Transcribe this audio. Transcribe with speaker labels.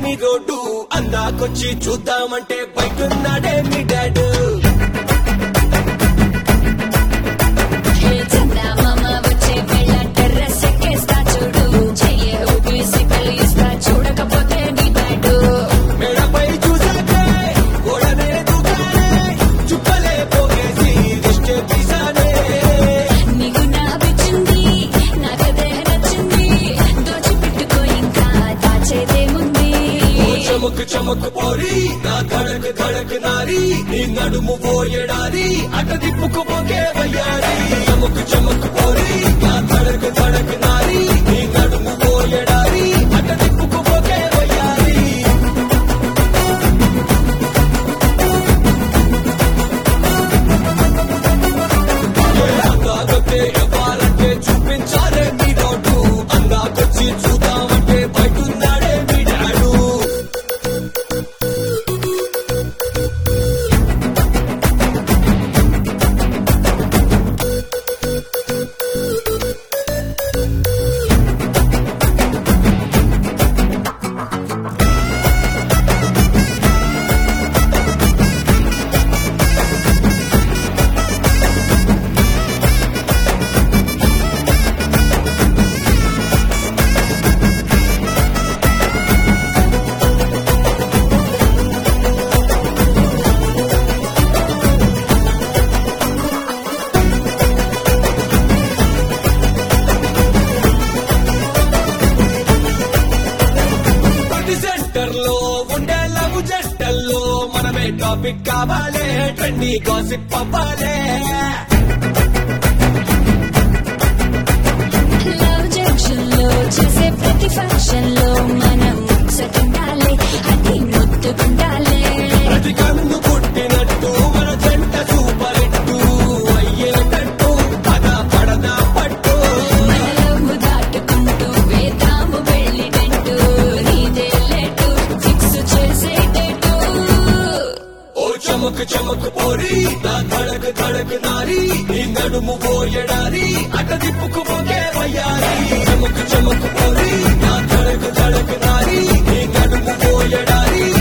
Speaker 1: మీ road అందాకొచ్చి చూద్దామంటే బయట ఉన్నాడే మీ డాడు
Speaker 2: హే చందమామ వచ్చే వేళ టెర్రస్ ఎక్కేస్తా చూడు చెయ్యి ఊపి సిగ్నల్ ఇస్తా చూడకపోతే నీ బ్యాడు
Speaker 1: మేడపై చూసాకే గోడనే దూకానే చుక్కలే పోగేసి దిష్టి తీసానే
Speaker 2: నీకు నా పిచ్చింది నాకదే నచ్చింది దోచిపెట్టుకో ఇంకా దాచేదేముంది
Speaker 1: ఓ చమక్ చమక్ పోరి నా ధడక్ ధడక్ నారి నీ నడుము పోయడారి అట దిప్పుకు పోకే వయ్యారి చమక్ చమక్ పోరి నా ధడక్ ధడక్ నారి నీ నడుము పోయడారి అట దిప్పుకు పోకే వయ్యారి అందాకొస్తే ఇవ్వాలంటే చూపించాలే మీ రోడ్డు అందాకొచ్చి చూద్దామంటే బయటున్నాడే మీ డాడు ప్రతి సెంటర్ లో ఉండే లవ్ జంటల్లో మనమే టాపిక్ కావాలే ట్రెండీ గాసిప్ అవ్వాలే
Speaker 2: లవ్ జంక్షన్ లో చేసే ప్రతి ఫంక్షన్ లో మనం ముచ్చటుండాలి అది ముద్దుకుండాలి
Speaker 1: ప్రతి కన్ను పుట్టినట్టు మన జంట సూపర్ హిట్టు అయ్యేటట్టు పద పడదా పట్టు
Speaker 2: మనలో దాటుకుంటూ వేదాము వెళ్ళినట్టు నీదే లేటు ఫిక్స్ చేసేటట్టు
Speaker 1: ఓ చమక్ చమక్ పోరి నా ధడక్ ధడక్ నారి నీ నడుము పోయడారి అట దిప్పుకు పోకే వయ్యారి చమక్ చమక్ పోరి నా ధడక్ ధడక్ నారి నీ నడుము పోయడారి